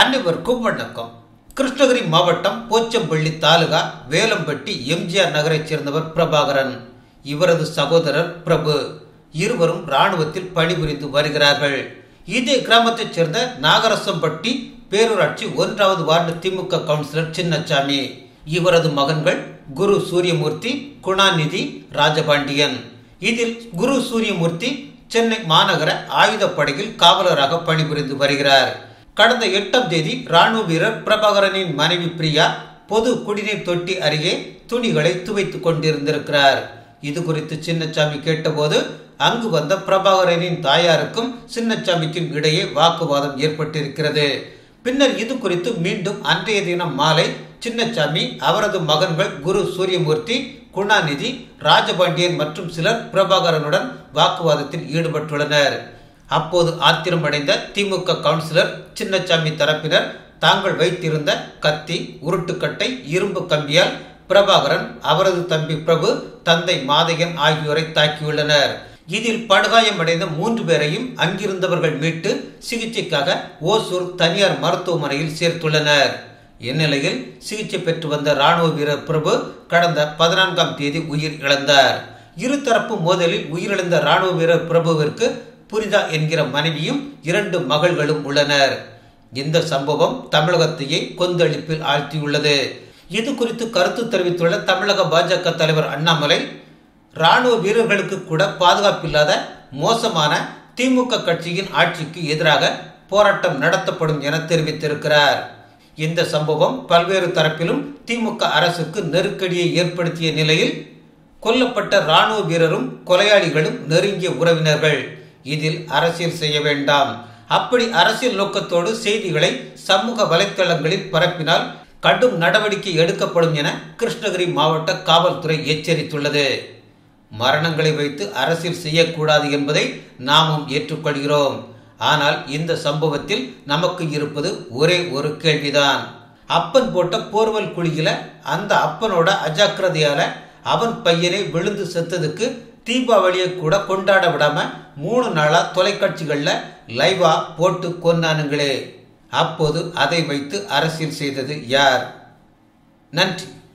அனைவருக்கும் வணக்கம் கிருஷ்ணகிரி மாவட்டம் போச்சம்பள்ளி தாலுகா வேலம்பட்டி எம்ஜிஆர் நகரைச் சேர்ந்தவர் பிரபாகரன் இவரது சகோதரர் பிரபு இருவரும் ராணுவத்தில் பணிபுரிந்து வருகிறார்கள் இதே கிராமத்தைச் சேர்ந்த நாகரசம்பட்டி பேரூராட்சி ஒன்றாவது வார்டு திமுக கவுன்சிலர் சின்னசாமி இவரது மகன்கள் குரு சூரியமூர்த்தி குணாநிதி ராஜபாண்டியன் இதில் குரு சூரியமூர்த்தி சென்னை மாநகர ஆயுதப்படையில் காவலராக பணிபுரிந்து வருகிறார் கடந்த எட்டாம் தேதி ராணுவ வீரர் பிரபாகரனின் மனைவி பிரியா பொது குடிநீர் தொட்டி அருகே துணிகளை துவைத்துக் கொண்டிருந்திருக்கிறார் இது குறித்து சின்னசாமி கேட்டபோது அங்கு வந்த பிரபாகரனின் தாயாருக்கும் சின்னசாமிக்கும் இடையே வாக்குவாதம் ஏற்பட்டிருக்கிறது பின்னர் இது குறித்து மீண்டும் அன்றைய தினம் மாலை சின்னசாமி அவரது மகன்கள் குரு சூரியமூர்த்தி குணாநிதி ராஜபாண்டியன் மற்றும் சிலர் பிரபாகரனுடன் வாக்குவாதத்தில் ஈடுபட்டுள்ளனர் அப்போது ஆத்திரமடைந்த திமுக கவுன்சிலர் சின்னசாமி தரப்பினர் தாங்கள் வைத்திருந்த கத்தி உருட்டுக்கட்டை இரும்பு கம்பியால் பிரபாகரன் அவரது தம்பி பிரபு தந்தை மாதையன் ஆகியோரை தாக்கியுள்ளனர் இதில் படுகாயமடைந்த மூன்று பேரையும் அங்கிருந்தவர்கள் மீட்டு சிகிச்சைக்காக ஓசூர் தனியார் மருத்துவமனையில் சேர்த்துள்ளனர் இந்நிலையில் சிகிச்சை பெற்று வந்த ராணுவ வீரர் பிரபு கடந்த பதினான்காம் தேதி உயிர் இழந்தார் இருதரப்பு மோதலில் உயிரிழந்த ராணுவ வீரர் பிரபுவிற்கு புரிதா என்கிற மனைவியும் இரண்டு மகள்களும் உள்ளனர் இந்த சம்பவம் தமிழகத்தையே கொந்தளிப்பில் ஆழ்த்தியுள்ளது இது குறித்து கருத்து தெரிவித்துள்ள தமிழக பாஜக தலைவர் அண்ணாமலை ராணுவ வீரர்களுக்கு கூட பாதுகாப்பில்லாத மோசமான திமுக கட்சியின் ஆட்சிக்கு எதிராக போராட்டம் நடத்தப்படும் என தெரிவித்திருக்கிறார் இந்த சம்பவம் பல்வேறு தரப்பிலும் திமுக அரசுக்கு நெருக்கடியை ஏற்படுத்திய நிலையில் கொல்லப்பட்ட ராணுவ வீரரும் கொலையாளிகளும் நெருங்கிய உறவினர்கள் இதில் அரசியல் செய்ய வேண்டாம் அப்படி அரசியல் நோக்கத்தோடு செய்திகளை சமூக வலைத்தளங்களில் பரப்பினால் கடும் நடவடிக்கை எடுக்கப்படும் என கிருஷ்ணகிரி மாவட்ட காவல்துறை எச்சரித்துள்ளது மரணங்களை வைத்து அரசியல் செய்யக்கூடாது என்பதை நாமும் ஏற்றுக்கொள்கிறோம் ஆனால் இந்த சம்பவத்தில் நமக்கு இருப்பது ஒரே ஒரு கேள்விதான் அப்பன் போட்ட போர்வல் குழியில அந்த அப்பனோட அஜாக்கிரதையால அவன் பையனை விழுந்து செத்ததுக்கு தீபாவளியை கூட கொண்டாட விடாம மூணு நாளா தொலைக்காட்சிகள்ல லைவா போட்டு கொண்டானுங்களே அப்போது அதை வைத்து அரசியல் செய்தது யார் நன்றி